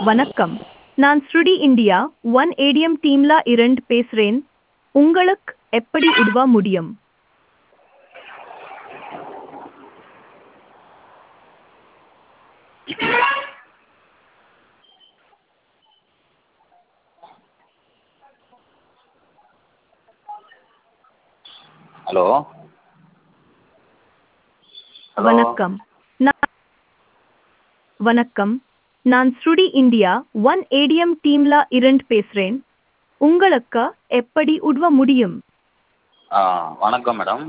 வணக்கம் நான் ஸ்ருடி இந்தியா ஒன் ஏடிஎம் டீம்ல இருந்து பேசுறேன் உங்களுக்கு எப்படி உதவ முடியும் ஹலோ ஹலோ வணக்கம் நான் வணக்கம் நான் ஸ்ருடி இந்தியா ஒன் ஏடிஎம் டீம்ல இருந்து பேசுறேன் உங்களுக்கு எப்படி உதவ முடியும் ஆ வணக்கம் மேடம்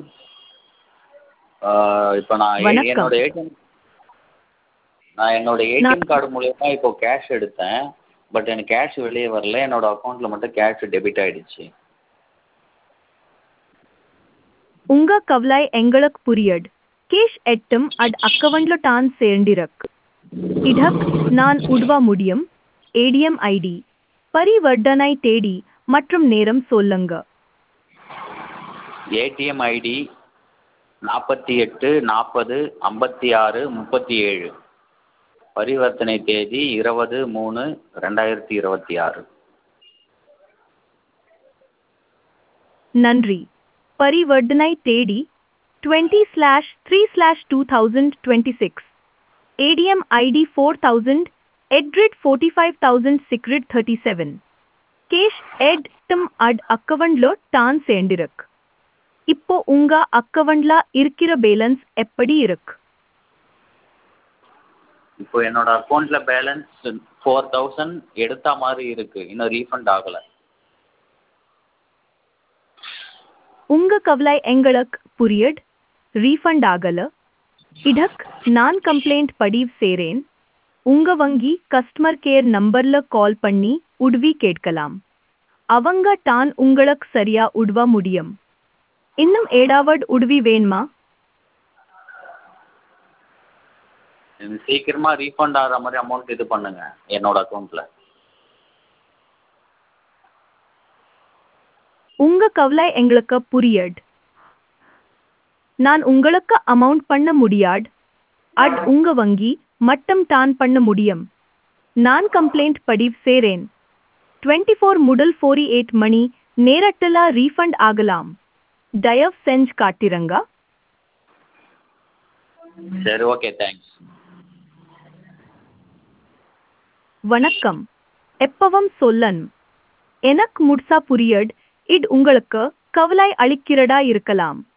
இப்போ நான் ஏ- வணக்கம். என்னோட ஏடிஎம் நான் என்னோட ஏடிஎம் கார்டு மூலயமா இப்போ கேஷ் எடுத்தேன் பட் எனக்கு கேஷ் வெளியே வரல என்னோட அக்கௌண்ட்டில் மட்டும் கேஷ் டெபிட் ஆயிடுச்சு உங்க கவலை எங்களுக்கு புரியட் கேஷ் எட்டும் அட் அக்கவுண்ட்ல டான் சேர்ந்திருக்கு இதக் நான் உதவ முடியும் ஏடிஎம் ஐடி பரிவர்த்தனை தேடி மற்றும் நேரம் சொல்லுங்க ஏடிஎம் ஐடி நாற்பத்தி எட்டு நாற்பது ஐம்பத்தி ஆறு முப்பத்தி ஏழு பரிவர்த்தனை தேதி இருபது மூணு ரெண்டாயிரத்தி இருபத்தி ஆறு நன்றி பரிவர்த்தனை தேடி twenty slash three slash two thousand twenty six ATM ID four thousand எட்ரிட் ஃபோர்ட்டி ஃபைவ் தௌசண்ட் சிக்ரிட் தேர்ட்டி செவன் கேஷ் எட் டும் அட் அக்கவுண்ட்ல டான் சேர்ந்திருக்கு இப்போ உங்க அக்கவுண்ட்ல இருக்கிற பேலன்ஸ் எப்படி இருக்கு இப்போ என்னோட அக்கௌண்ட்டில் பேலன்ஸ் ஃபோர் தௌசண்ட் எடுத்த மாதிரி இருக்குது இன்னும் ரீஃபண்ட் ஆகலை உங்க கவலை எங்களுக்கு புரியட் ரீஃபண்ட் ஆகல இதக் நான் கம்ப்ளைண்ட் பதிவு செய்றேன் உங்க வங்கி கஸ்டமர் கேர் நம்பர்ல கால் பண்ணி உதவி கேட்கலாம் அவங்க தான் உங்களுக்கு சரியா உதவ முடியும் இன்னும் ஏடாவது உதவி வேணுமா எனக்கு சீக்கிரமாக ரீஃபண்ட் ஆகிற மாதிரி அமௌண்ட் இது பண்ணுங்கள் என்னோட அக்கௌண்ட்டில் உங்க கவலை எங்களுக்கு புரியட் நான் உங்களுக்கு அமௌண்ட் பண்ண முடியாது அட் உங்க வங்கி மட்டும் தான் பண்ண முடியும் நான் கம்ப்ளைண்ட் பதிவு செய்றேன் டுவெண்ட்டி ஃபோர் முதல் ஃபோரி எயிட் மணி நேரத்தில் ரீஃபண்ட் ஆகலாம் தயவு செஞ்சு காட்டிருங்க சரி ஓகே தேங்க்ஸ் வணக்கம் எப்பவும் சொல்லன் எனக்கு முட்சா புரியட் இது உங்களுக்கு கவலை அளிக்கிறதா இருக்கலாம்